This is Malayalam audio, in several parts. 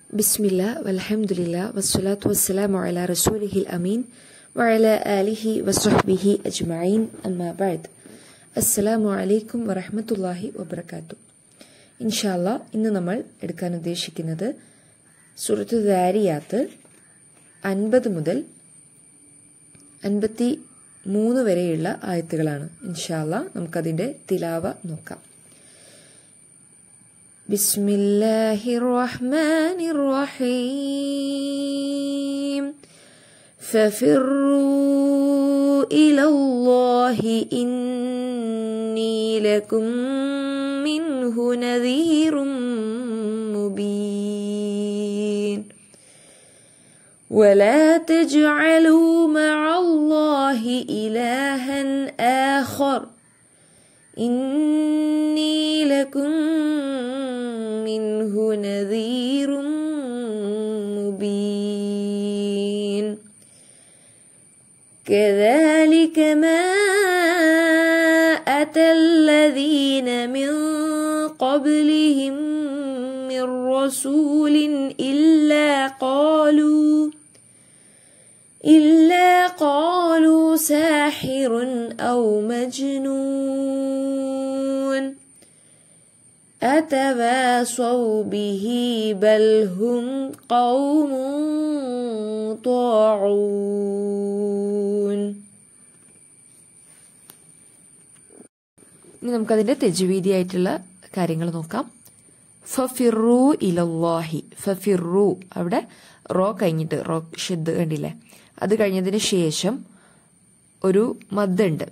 بسم الله والحمد لله والصلاة والسلام على رسوله الأمين وعلى آله وصحبه أجمعين أما بعد السلام عليكم ورحمة الله وبركاته ഇൻഷാല്ല ഇന്ന് നമ്മൾ എടുക്കാൻ ഉദ്ദേശിക്കുന്നത് സുഹൃത്തു ദാരിയാത്ത് അൻപത് മുതൽ അൻപത്തി മൂന്ന് വരെയുള്ള ആയത്തുകളാണ് ഇൻഷാല്ല നമുക്കതിൻ്റെ തിലാവ നോക്കാം بسم الله الرحمن الرحيم ففروا إلى الله إني لكم منه نذير مبين ولا تجعلوا مع الله إلها آخر إني لكم منه نذير مبين كذلك ما أتى الذين من قبلهم من رسول إلا قالوا إلا قالوا ساحر أو مجنون أتواصوا به بل هم قوم طاعون ഇനി നമുക്കതിന്റെ തെജുവീതിയായിട്ടുള്ള കാര്യങ്ങൾ നോക്കാം ഫിറു ഇലല്ലാഹി ഫിറു അവിടെ റോ കഴിഞ്ഞിട്ട് റോ ഷെദ് കണ്ടില്ലേ അത് കഴിഞ്ഞതിന് ശേഷം ഒരു മദ്ദുണ്ട്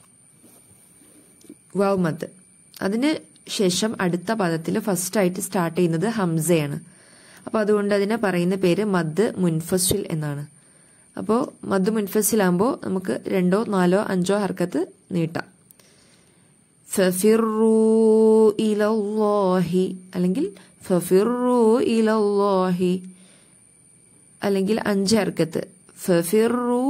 വാവ് മദ് അതിന് ശേഷം അടുത്ത പദത്തിൽ ഫസ്റ്റ് ആയിട്ട് സ്റ്റാർട്ട് ചെയ്യുന്നത് ഹംസയാണ് അപ്പോൾ അതുകൊണ്ട് അതിനെ പറയുന്ന പേര് മദ് മുൻഫസിൽ എന്നാണ് അപ്പോൾ മദ് മുൻഫസിലാകുമ്പോൾ നമുക്ക് രണ്ടോ നാലോ അഞ്ചോ ഹർക്കത്ത് നീട്ടാം ഫിറു ഇലല്ലാഹി അല്ലെങ്കിൽ ഫിറു ഇലല്ലാഹി അല്ലെങ്കിൽ അഞ്ച് ഹർക്കത്ത് ഫിറു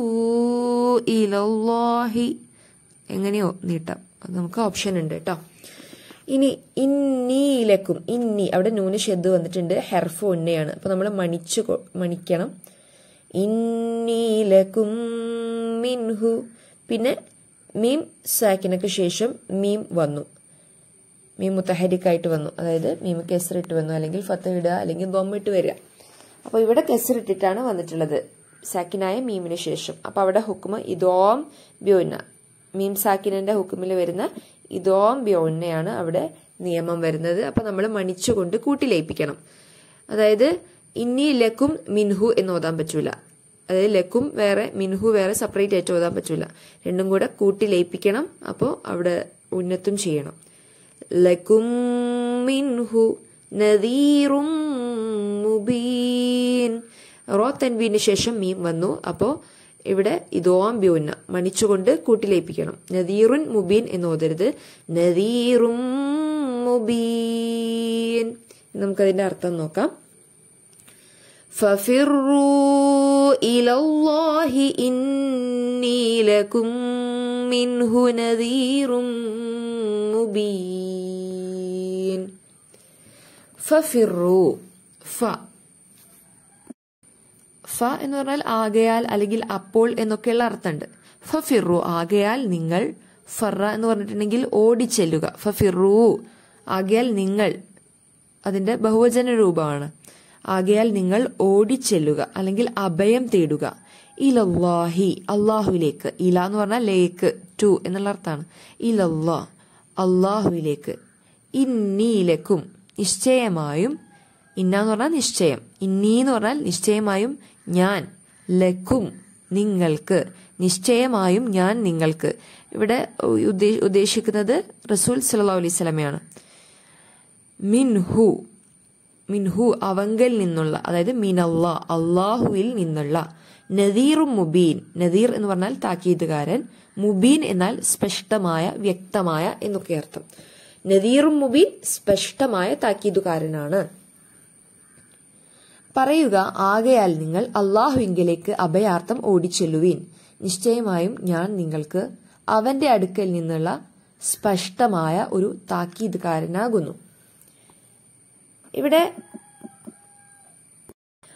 ഇലല്ലാഹി എങ്ങനെയോ നീട്ടാം അത് നമുക്ക് ഓപ്ഷൻ ഉണ്ട് കേട്ടോ ഇനി ഇന്നീലക്കും ഇന്നി അവിടെ നൂന് ഷെദ് വന്നിട്ടുണ്ട് ഹെർഫ് ഉന്നയാണ് അപ്പൊ നമ്മൾ മണിച്ചു മണിക്കണം ഇന്നീലക്കും മിൻഹു പിന്നെ മീം സാക്കിനൊക്കെ ശേഷം മീം വന്നു മീം മുത്തഹരിക്കായിട്ട് വന്നു അതായത് മീം കെസറിട്ട് വന്നു അല്ലെങ്കിൽ ഫത്ത ഇടുക അല്ലെങ്കിൽ ദൊമ്മിട്ട് വരിക അപ്പോൾ ഇവിടെ കെസറിട്ടിട്ടാണ് വന്നിട്ടുള്ളത് സാക്കിനായ മീമിന് ശേഷം അപ്പോൾ അവിടെ ഹുക്കുമ ഇതോം ബ്യോന മീം സാക്കിനന്റെ ഹുക്കുമിൽ വരുന്ന ഇതോം ബ്യോന്നയാണ് അവിടെ നിയമം വരുന്നത് അപ്പൊ നമ്മൾ മണിച്ചുകൊണ്ട് കൂട്ടിലയിപ്പിക്കണം അതായത് ഇന്നി ലക്കും മിൻഹു എന്ന് ഓതാൻ പറ്റൂല അതായത് ലക്കും വേറെ മിൻഹു വേറെ സെപ്പറേറ്റ് ആയിട്ട് ഓതാൻ പറ്റൂല രണ്ടും കൂടെ കൂട്ടിലയിപ്പിക്കണം അപ്പോൾ അവിടെ ഉന്നത്തും ചെയ്യണം ലക്കും മിൻഹു നദീറും മുബീൻ റോ തൻവീന് ശേഷം മീം വന്നു അപ്പോൾ ഇവിടെ ഇതോം ബ്യൂന്ന മണിച്ചുകൊണ്ട് കൂട്ടിലേപ്പിക്കണം നദീറുൻ മുബീൻ എന്ന് ഓതരുത് നദീറും മുബീൻ നമുക്കതിന്റെ അർത്ഥം നോക്കാം ففروا إلى الله إني لكم منه نذير مبين ففروا ف ഫ എന്ന് പറഞ്ഞാൽ ആകയാൽ അല്ലെങ്കിൽ അപ്പോൾ എന്നൊക്കെയുള്ള അർത്ഥമുണ്ട് ഫിറു ആകയാൽ നിങ്ങൾ ഫറ എന്ന് പറഞ്ഞിട്ടുണ്ടെങ്കിൽ ഓടിച്ചെല്ലുക ഫിറു ആകയാൽ നിങ്ങൾ അതിന്റെ ബഹുവചന രൂപമാണ് ആകയാൽ നിങ്ങൾ ഓടിച്ചെല്ലുക അല്ലെങ്കിൽ അഭയം തേടുക ഇലല്ലാഹി അള്ളാഹുവിലേക്ക് ഇല എന്ന് പറഞ്ഞാൽ ലേക്ക് ടു എന്നുള്ള അർത്ഥമാണ് ഇലല്ലാ അള്ളാഹുവിലേക്ക് ഇന്നീലക്കും നിശ്ചയമായും ഇന്ന എന്ന് പറഞ്ഞാൽ നിശ്ചയം ഇന്നീ എന്ന് പറഞ്ഞാൽ നിശ്ചയമായും ഞാൻ ലക്കും നിങ്ങൾക്ക് നിശ്ചയമായും ഞാൻ നിങ്ങൾക്ക് ഇവിടെ ഉദ്ദേശിക്കുന്നത് റസൂൽ സല്ലാ അലൈഹി സ്വലമയാണ് മിൻഹു മിൻഹു അവങ്കൽ നിന്നുള്ള അതായത് മിനല്ലാ അള്ളാഹുവിൽ നിന്നുള്ള നദീറും മുബീൻ നദീർ എന്ന് പറഞ്ഞാൽ താക്കീതുകാരൻ മുബീൻ എന്നാൽ സ്പഷ്ടമായ വ്യക്തമായ എന്നൊക്കെ അർത്ഥം നദീറും മുബീൻ സ്പഷ്ടമായ താക്കീതുകാരനാണ് പറയുക ആകയാൽ നിങ്ങൾ അള്ളാഹുവിങ്കിലേക്ക് അഭയാർത്ഥം ഓടിച്ചെല്ലുവീൻ നിശ്ചയമായും ഞാൻ നിങ്ങൾക്ക് അവന്റെ അടുക്കൽ നിന്നുള്ള സ്പഷ്ടമായ ഒരു താക്കീതുകാരനാകുന്നു ഇവിടെ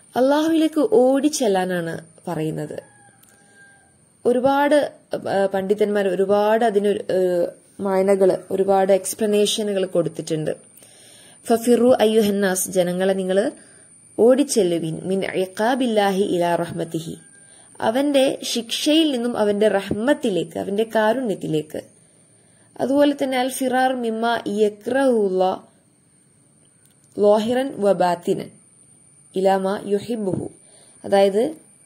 അള്ളാഹുവിലേക്ക് ഓടിച്ചെല്ലാനാണ് പറയുന്നത് ഒരുപാട് പണ്ഡിതന്മാർ ഒരുപാട് അതിന് മായനകള് ഒരുപാട് എക്സ്പ്ലനേഷനുകൾ കൊടുത്തിട്ടുണ്ട് ഫഫിറു അയ്യുഹന്നാസ് ജനങ്ങളെ നിങ്ങൾ ഓടിച്ചെല്ലുവിൻ മിൻ ഇഖാബില്ലാഹി ഇലാ റഹ്മത്തിഹി അവന്റെ ശിക്ഷയിൽ നിന്നും അവന്റെ റഹ്മത്തിലേക്ക് അവന്റെ കാരുണ്യത്തിലേക്ക് അതുപോലെ തന്നെ അൽ ഫിറാർ മിമ്മ യക്രഹുല്ല ലോഹിറൻ വബാത്തിനൻ ഇലാമ യുഹിബുഹു അതായത്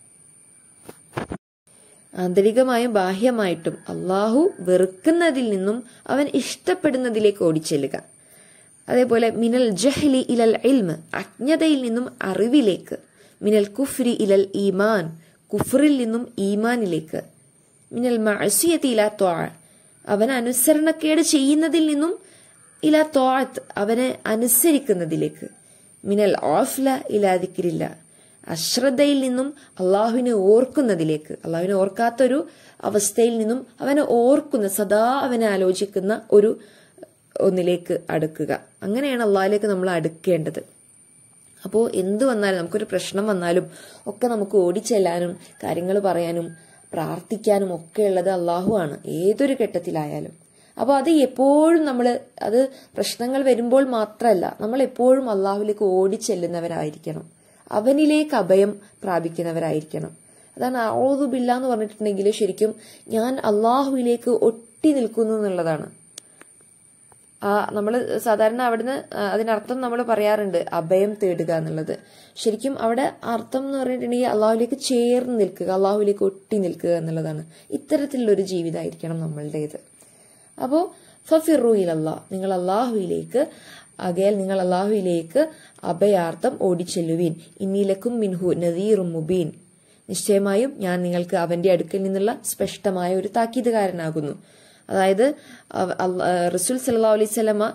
ആന്തരികമായും ബാഹ്യമായിട്ടും അള്ളാഹു വെറുക്കുന്നതിൽ നിന്നും അവൻ ഇഷ്ടപ്പെടുന്നതിലേക്ക് ഓടിച്ചെല്ലുക അതേപോലെ മിനൽ ജഹ്ലി ഇലൽ ഇൽമ് അജ്ഞതയിൽ നിന്നും അറിവിലേക്ക് മിനൽ കുഫ്രി ഇലൽ ഈമാൻ കുഫറിൽ നിന്നും ഈമാനിലേക്ക് മിനൽ മഅസിയത്തി ഇലാ ത്വാ അവൻ അനുസരണക്കേട് ചെയ്യുന്നതിൽ നിന്നും ഇലാ ത്വാത്ത് അവനെ അനുസരിക്കുന്നതിലേക്ക് മിനൽ ഓഫ്ല ഇലാതിക്കിരില്ല അശ്രദ്ധയിൽ നിന്നും അള്ളാഹുവിനെ ഓർക്കുന്നതിലേക്ക് അള്ളാഹുവിനെ ഓർക്കാത്തൊരു അവസ്ഥയിൽ നിന്നും അവനെ ഓർക്കുന്ന സദാ അവനെ ആലോചിക്കുന്ന ഒരു ഒന്നിലേക്ക് അടുക്കുക അങ്ങനെയാണ് അള്ളാഹിലേക്ക് നമ്മൾ അടുക്കേണ്ടത് അപ്പോൾ എന്ത് വന്നാലും നമുക്കൊരു പ്രശ്നം വന്നാലും ഒക്കെ നമുക്ക് ഓടിച്ചെല്ലാനും കാര്യങ്ങൾ പറയാനും പ്രാർത്ഥിക്കാനും ഒക്കെ ഉള്ളത് അള്ളാഹു ആണ് ഏതൊരു ഘട്ടത്തിലായാലും അപ്പോൾ അത് എപ്പോഴും നമ്മൾ അത് പ്രശ്നങ്ങൾ വരുമ്പോൾ മാത്രമല്ല നമ്മൾ എപ്പോഴും അള്ളാഹുലേക്ക് ഓടിച്ചെല്ലുന്നവരായിരിക്കണം അവനിലേക്ക് അഭയം പ്രാപിക്കുന്നവരായിരിക്കണം അതാണ് ഔദുബില്ല എന്ന് പറഞ്ഞിട്ടുണ്ടെങ്കിൽ ശരിക്കും ഞാൻ അള്ളാഹുവിലേക്ക് ഒട്ടി നിൽക്കുന്നു എന്നുള്ളതാണ് ആ നമ്മൾ സാധാരണ അവിടുന്ന് അതിനർത്ഥം നമ്മൾ പറയാറുണ്ട് അഭയം തേടുക എന്നുള്ളത് ശരിക്കും അവിടെ അർത്ഥം എന്ന് പറഞ്ഞിട്ടുണ്ടെങ്കിൽ അള്ളാഹുലേക്ക് ചേർന്ന് നിൽക്കുക അള്ളാഹുലേക്ക് ഒട്ടി നിൽക്കുക എന്നുള്ളതാണ് ഇത്തരത്തിലുള്ള ഒരു ജീവിതമായിരിക്കണം നമ്മളുടേത് അപ്പോൾ ഫഫിറുയിലല്ല നിങ്ങൾ അള്ളാഹുവിലേക്ക് അകയാൽ നിങ്ങൾ അള്ളാഹുവിലേക്ക് അഭയാർത്ഥം ഓടിച്ചെല്ലുവീൻ ഇന്നീലക്കും മിൻഹു നദീറും മുബീൻ നിശ്ചയമായും ഞാൻ നിങ്ങൾക്ക് അവന്റെ അടുക്കൽ നിന്നുള്ള സ്പഷ്ടമായ ഒരു താക്കീതുകാരനാകുന്നു അതായത് റസൂൽ സല്ലാ അലൈവല്ലമ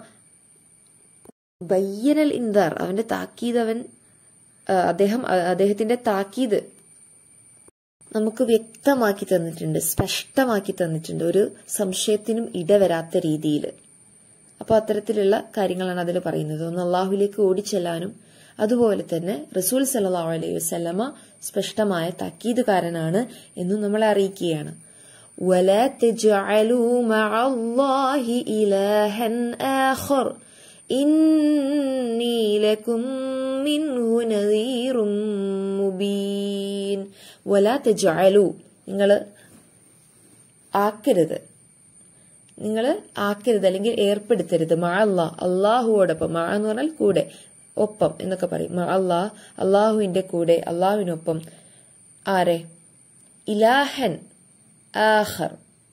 ബയ്യനൽ ഇന്ദാർ അവന്റെ താക്കീത് അവൻ അദ്ദേഹം അദ്ദേഹത്തിന്റെ താക്കീത് നമുക്ക് വ്യക്തമാക്കി തന്നിട്ടുണ്ട് സ്പഷ്ടമാക്കി തന്നിട്ടുണ്ട് ഒരു സംശയത്തിനും ഇടവരാത്ത രീതിയിൽ അപ്പോൾ അത്തരത്തിലുള്ള കാര്യങ്ങളാണ് അതിൽ പറയുന്നത് ഒന്ന് അള്ളാഹുലേക്ക് ഓടിച്ചെല്ലാനും അതുപോലെ തന്നെ റസൂൽ സല്ലാ അലൈഹി വസ്ലമ സ്പഷ്ടമായ താക്കീതുകാരനാണ് എന്നും നമ്മളെ അറിയിക്കുകയാണ് ولا تجعلوا مع الله إلها آخر إني لكم منه نذير مبين ولا تجعلوا നിങ്ങൾ ആക്കരുത് നിങ്ങൾ ആക്കരുത് അല്ലെങ്കിൽ ഏർപ്പെടുത്തരുത് മാ അല്ലാ അള്ളാഹുവോടൊപ്പം മാ എന്ന് പറഞ്ഞാൽ കൂടെ ഒപ്പം എന്നൊക്കെ പറയും മാ അല്ലാ അള്ളാഹുവിന്റെ കൂടെ അള്ളാഹുവിനൊപ്പം ആരെ ഇലാഹൻ ആഹർ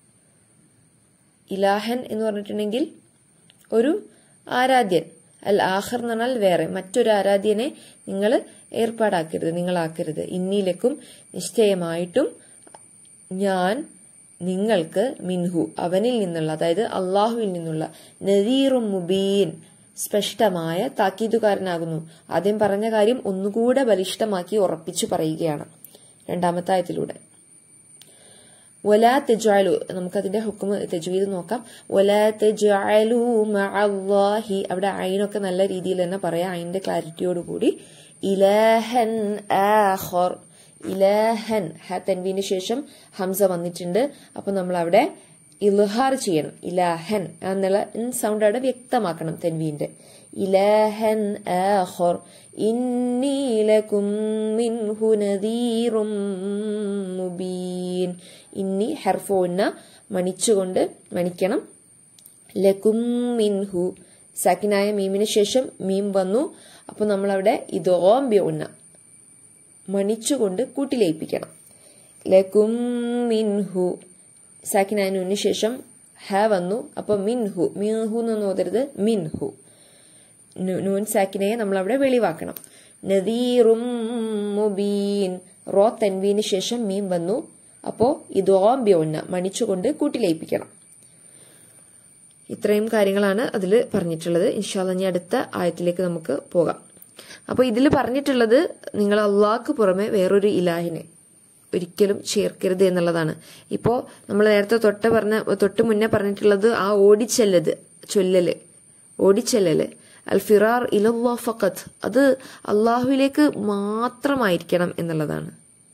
ഇലാഹൻ എന്ന് പറഞ്ഞിട്ടുണ്ടെങ്കിൽ ഒരു ആരാധ്യൻ അൽ ആഹർ എന്ന് പറഞ്ഞാൽ വേറെ മറ്റൊരു ആരാധ്യനെ നിങ്ങൾ ഏർപ്പാടാക്കരുത് നിങ്ങളാക്കരുത് ഇന്നിലേക്കും നിശ്ചയമായിട്ടും ഞാൻ നിങ്ങൾക്ക് മിൻഹു അവനിൽ നിന്നുള്ള അതായത് അള്ളാഹുവിൽ നിന്നുള്ള നദീറും മുബീൻ സ്പഷ്ടമായ താക്കീതുകാരനാകുന്നു ആദ്യം പറഞ്ഞ കാര്യം ഒന്നുകൂടെ ബലിഷ്ഠമാക്കി ഉറപ്പിച്ചു പറയുകയാണ് രണ്ടാമത്തെ ആയത്തിലൂടെ വലാ തെജാലു നമുക്കതിന്റെ ഹുക്കും തെജുവീത് നോക്കാം വലാ തെജാലു മഅല്ലാഹി അവിടെ അയിനൊക്കെ നല്ല രീതിയിൽ തന്നെ പറയാം അയിന്റെ ക്ലാരിറ്റിയോടുകൂടി ഇലഹൻ ആഖർ ഇലഹൻ ഹ തെൻവീന് ശേഷം ഹംസ വന്നിട്ടുണ്ട് അപ്പൊ നമ്മൾ അവിടെ ഇൽഹാർ ചെയ്യണം ഇലാഹൻ എന്നുള്ള സൗണ്ട് അവിടെ വ്യക്തമാക്കണം തെൻവീന്റെ ഇലഹൻ ആഖർ ഇന്നി ലകും മിൻഹു നദീറും മുബീൻ ഇന്നി ഹർഫോന്ന മണിച്ചുകൊണ്ട് മണിക്കണം ലകും മിൻഹു സാക്കിനായ മീമിന് ശേഷം മീം വന്നു അപ്പൊ നമ്മളവിടെ ഇതോം ബ്യോന്ന മണിച്ചുകൊണ്ട് കൂട്ടിലയിപ്പിക്കണം ലകും മിൻഹു സാക്കിനായ നൂന് ശേഷം ഹ വന്നു അപ്പൊ മിൻഹു മിൻഹു എന്ന് ഓതരുത് മിൻഹു നൂൻ സാക്കിനയെ നമ്മൾ അവിടെ വെളിവാക്കണം നദീറും മുബീൻ റോ തൻവീന് ശേഷം മീം വന്നു അപ്പോ ഇതോം ബ്യോന്ന മണിച്ചുകൊണ്ട് കൂട്ടിലയിപ്പിക്കണം ഇത്രയും കാര്യങ്ങളാണ് അതിൽ പറഞ്ഞിട്ടുള്ളത് ഇൻഷാല്ല ഇനി അടുത്ത ആയത്തിലേക്ക് നമുക്ക് പോകാം അപ്പോൾ ഇതിൽ പറഞ്ഞിട്ടുള്ളത് നിങ്ങൾ അള്ളാഹ്ക്ക് പുറമെ വേറൊരു ഇലാഹിനെ ഒരിക്കലും ചേർക്കരുത് എന്നുള്ളതാണ് ഇപ്പോൾ നമ്മൾ നേരത്തെ തൊട്ട് പറഞ്ഞ തൊട്ട് മുന്നേ പറഞ്ഞിട്ടുള്ളത് ആ ഓടിച്ചെല്ലത് ചൊല്ലല് ഓടിച്ചെല്ലല് അൽ ഫിറാർ ഇലല്ലാ ഫഖത്ത് അത് അള്ളാഹുവിലേക്ക് മാത്രമായിരിക്കണം എന്നുള്ളതാണ്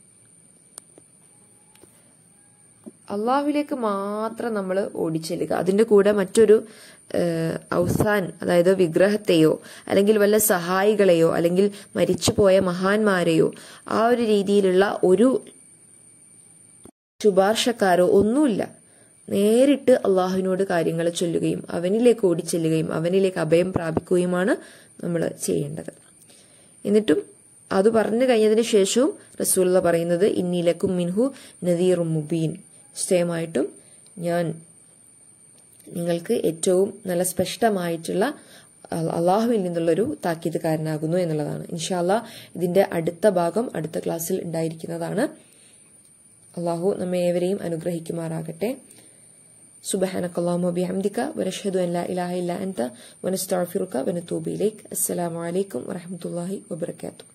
അള്ളാഹുവിലേക്ക് മാത്രം നമ്മൾ ഓടിച്ചെല്ലുക അതിന്റെ കൂടെ മറ്റൊരു ഔസാൻ അതായത് വിഗ്രഹത്തെയോ അല്ലെങ്കിൽ വല്ല സഹായികളെയോ അല്ലെങ്കിൽ മരിച്ചുപോയ മഹാന്മാരെയോ ആ ഒരു രീതിയിലുള്ള ഒരു ശുപാർശക്കാരോ ഒന്നുമില്ല നേരിട്ട് അള്ളാഹുവിനോട് കാര്യങ്ങൾ ചൊല്ലുകയും അവനിലേക്ക് ഓടിച്ചെല്ലുകയും അവനിലേക്ക് അഭയം പ്രാപിക്കുകയുമാണ് നമ്മൾ ചെയ്യേണ്ടത് എന്നിട്ടും അത് പറഞ്ഞു കഴിഞ്ഞതിന് ശേഷവും റസൂല്ല പറയുന്നത് ഇന്നീലക്കും മിൻഹു നദീറും മുബീൻ നിശ്ചയമായിട്ടും ഞാൻ നിങ്ങൾക്ക് ഏറ്റവും നല്ല സ്പഷ്ടമായിട്ടുള്ള അള്ളാഹുവിൽ നിന്നുള്ളൊരു താക്കീതുകാരനാകുന്നു എന്നുള്ളതാണ് ഇൻഷാല്ല ഇതിന്റെ അടുത്ത ഭാഗം അടുത്ത ക്ലാസ്സിൽ ഉണ്ടായിരിക്കുന്നതാണ് അള്ളാഹു നമ്മെ ഏവരെയും അനുഗ്രഹിക്കുമാറാകട്ടെ سبحانك اللهم وبحمدك ونشهد أن لا إله إلا أنت ونستغفرك ونتوب إليك السلام عليكم ورحمة الله وبركاته